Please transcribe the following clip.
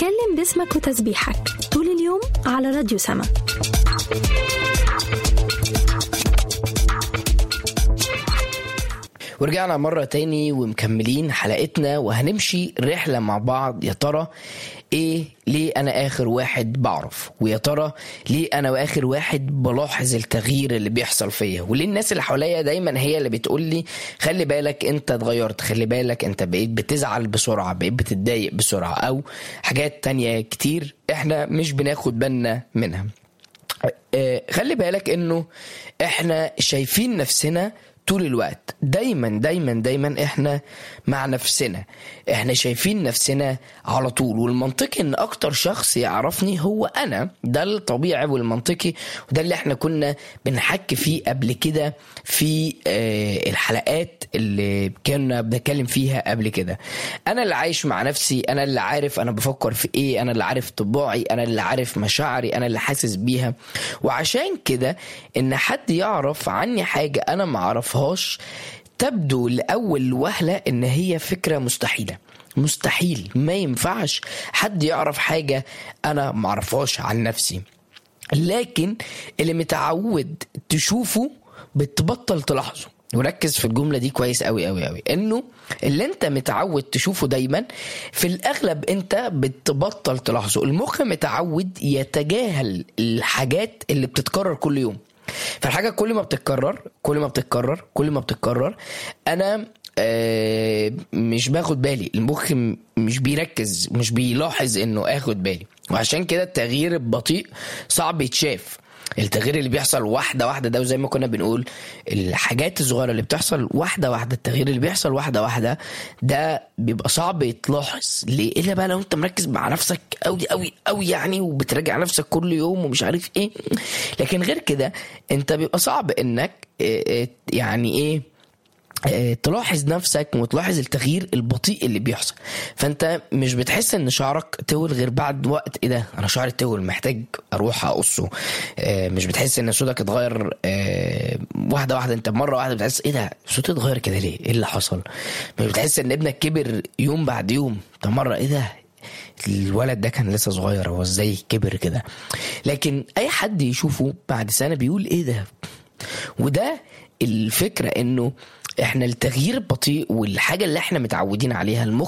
اتكلم باسمك وتسبيحك طول اليوم على راديو سما ورجعنا مرة تاني ومكملين حلقتنا وهنمشي رحلة مع بعض يا ترى ايه ليه انا اخر واحد بعرف ويا ترى ليه انا اخر واحد بلاحظ التغيير اللي بيحصل فيا وليه الناس اللي حواليا دايما هي اللي بتقول لي خلي بالك انت اتغيرت خلي بالك انت بقيت بتزعل بسرعة بقيت بتتضايق بسرعة او حاجات تانية كتير احنا مش بناخد بالنا منها آه، خلي بالك انه احنا شايفين نفسنا طول الوقت دايما دايما دايما احنا مع نفسنا احنا شايفين نفسنا على طول والمنطقي ان اكتر شخص يعرفني هو انا ده الطبيعي والمنطقي وده اللي احنا كنا بنحكي فيه قبل كده في آه، الحلقات اللي كنا بنتكلم فيها قبل كده انا اللي عايش مع نفسي انا اللي عارف انا بفكر في ايه انا اللي عارف طباعي انا اللي عارف مشاعري انا اللي حاسس بيها وعشان كده ان حد يعرف عني حاجه انا ما اعرفهاش تبدو لاول وهله ان هي فكره مستحيله مستحيل ما ينفعش حد يعرف حاجه انا ما اعرفهاش عن نفسي لكن اللي متعود تشوفه بتبطل تلاحظه وركز في الجمله دي كويس قوي قوي قوي انه اللي انت متعود تشوفه دايما في الاغلب انت بتبطل تلاحظه المخ متعود يتجاهل الحاجات اللي بتتكرر كل يوم فالحاجه كل ما بتتكرر كل ما بتتكرر كل ما بتتكرر انا آه، مش باخد بالي المخ م- مش بيركز مش بيلاحظ انه اخد بالي وعشان كده التغيير البطيء صعب يتشاف التغيير اللي بيحصل واحدة واحدة ده وزي ما كنا بنقول الحاجات الصغيرة اللي بتحصل واحدة واحدة التغيير اللي بيحصل واحدة واحدة ده بيبقى صعب يتلاحظ ليه إلا بقى لو أنت مركز مع نفسك أوي أوي أوي يعني وبتراجع نفسك كل يوم ومش عارف إيه لكن غير كده أنت بيبقى صعب إنك إيه، إيه، يعني إيه آه، تلاحظ نفسك وتلاحظ التغيير البطيء اللي بيحصل فانت مش بتحس ان شعرك تول غير بعد وقت ايه ده انا شعري تول محتاج اروح اقصه آه، مش بتحس ان صوتك اتغير آه، واحده واحده انت مره واحده بتحس ايه ده صوتي اتغير كده ليه ايه اللي حصل مش بتحس ان ابنك كبر يوم بعد يوم طب مره ايه ده الولد ده كان لسه صغير هو ازاي كبر كده لكن اي حد يشوفه بعد سنه بيقول ايه ده وده الفكره انه احنا التغيير البطيء والحاجه اللي احنا متعودين عليها المخ